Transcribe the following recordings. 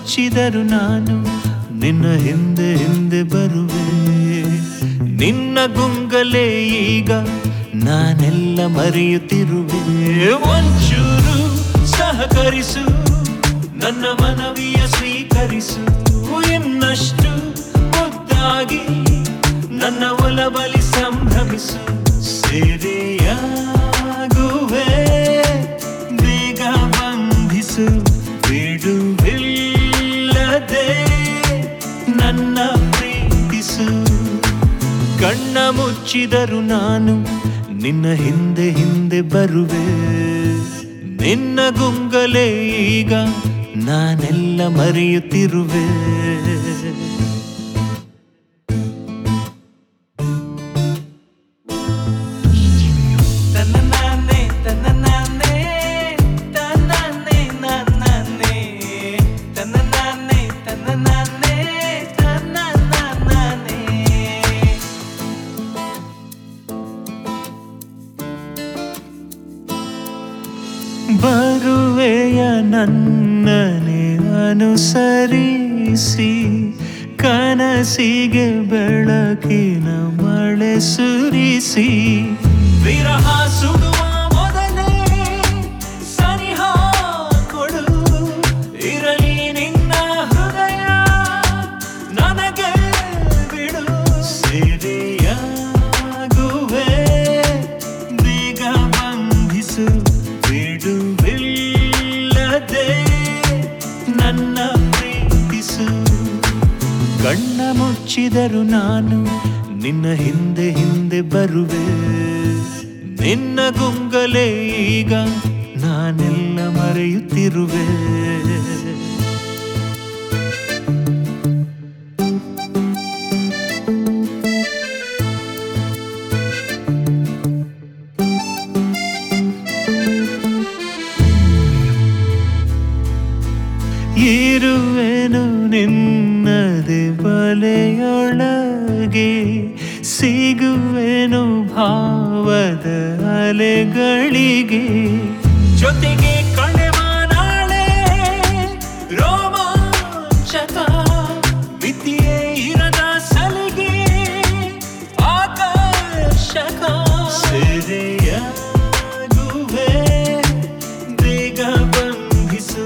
ಮುಚ್ಚಿದರು ನಾನು ನಿನ್ನ ಹಿಂದೆ ಹಿಂದೆ ಬರುವೆ ನಿನ್ನ ಗುಂಗಲೇ ಈಗ ನಾನೆಲ್ಲ ಮರೆಯುತ್ತಿರುವೆ ಒಂಚೂರು ಸಹಕರಿಸು ನನ್ನ ಮನವಿಯ ಸ್ವೀಕರಿಸು ಇನ್ನಷ್ಟು ಮುದ್ದಾಗಿ ನನ್ನ ಒಲಬಲಿ ಸಂಭ್ರಮಿಸು ಸೇರೆಯಾಗುವೆ ಬೇಗ ಬಂಧಿಸು ಬಿಡುವಿಲ್ಲದೆ ನನ್ನ ಪ್ರೀತಿಸು ಕಣ್ಣ ಮುಚ್ಚಿದರು ನಾನು ನಿನ್ನ ಹಿಂದೆ ಹಿಂದೆ ಬರುವೆ ನಿನ್ನ ಗುಂಗಲೇ ಈಗ ನಾನೆಲ್ಲ ಮರೆಯುತ್ತಿರುವೆ ತನ್ನನ್ನೇ ತನ್ನನ್ನೇ ತನ್ನನ್ನೇ ನನ್ನನ್ನೇ ತನ್ನನ್ನೇ ತನ್ನನ್ನೇ ತನ್ನನ್ನೇ ಬರುವೆಯ ನನ್ನನೆ ಅನುಸರಿಸಿ ಕನಸಿಗೆ ಬೆಳಕಿನ ಮಳೆ ಸುರಿಸಿ ವಿರಹ ಸುಡುವ ಮೊದಲೇ ಸನಿಹ ಕೊಡು ಇರಲಿ ನಿನ್ನ ಹೃದಯ ನನಗೆ ಬಿಡು ಸೇರೆಯಾಗುವೆ ಬೇಗ ಬಂಧಿಸು ಬಿಡುವಿಲ್ಲದೆ ನನ್ನ ಪ್ರೀತಿಸು ಕಣ್ಣ ಮುಚ್ಚಿದರು ನಾನು ನಿನ್ನ ಹಿಂದೆ ಹಿಂದೆ ಬರುವೆ ನಿನ್ನ ಗುಂಗಲೇ ಈಗ ನಾನೆಲ್ಲ ಮರೆಯುತ್ತಿರುವೆ ಇರುವೆನು ನಿನ್ನದೆ ಬಲೆಯೊಳಗೆ ಸಿಗುವೆನು ಭಾವದ ಅಲೆಗಳಿಗೆ ಜೊತೆಗೆ ಕಳೆವ ನಾಳೆ ರೋಮಾಂಚಕ ಮಿತಿಯೇ ಇರದ ಸಲಿಗೆ ಆಕರ್ಷಕ ಸೆರೆಯಾಗುವೆ ಬೇಗ ಬಂಧಿಸು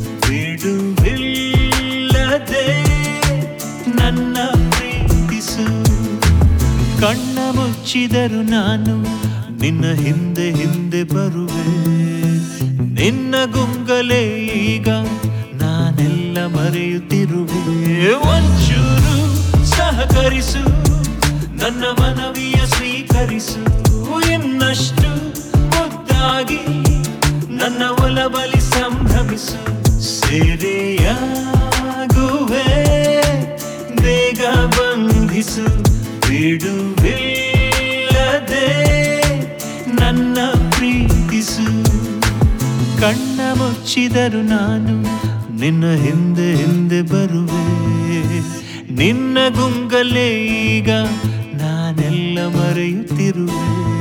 ಬಿಡುವಿಲ್ಲದೆ ನನ್ನ ಪ್ರೀತಿಸು ಕಣ್ಣ ಮುಚ್ಚಿದರು ನಾನು ನಿನ್ನ ಹಿಂದೆ ಹಿಂದೆ ಬರುವೆ ನಿನ್ನ ಗುಂಗಲೇ ಈಗ ನಾನೆಲ್ಲ ಮರೆಯುತ್ತಿರುವೆ ಒಂಚೂರು ಸಹಕರಿಸು ನನ್ನ ಮನವಿಯ ಸ್ವೀಕರಿಸು ಇನ್ನಷ್ಟು ಮುದ್ದಾಗಿ ನನ್ನ ಒಲಬಲಿ ಸಂಭ್ರಮಿಸು ಸೇರೆಯಾಗುವೆ ಬೇಗ ಬಂಧಿಸು ಬಿಡುವಿಲ್ಲದೆ ನನ್ನ ಪ್ರೀತಿಸು ಕಣ್ಣ ಮುಚ್ಚಿದರು ನಾನು ನಿನ್ನ ಹಿಂದೆ ಹಿಂದೆ ಬರುವೆ ನಿನ್ನ ಗುಂಗಲೇ ಈಗ ನಾನೆಲ್ಲ ಮರೆಯುತ್ತಿರುವೆ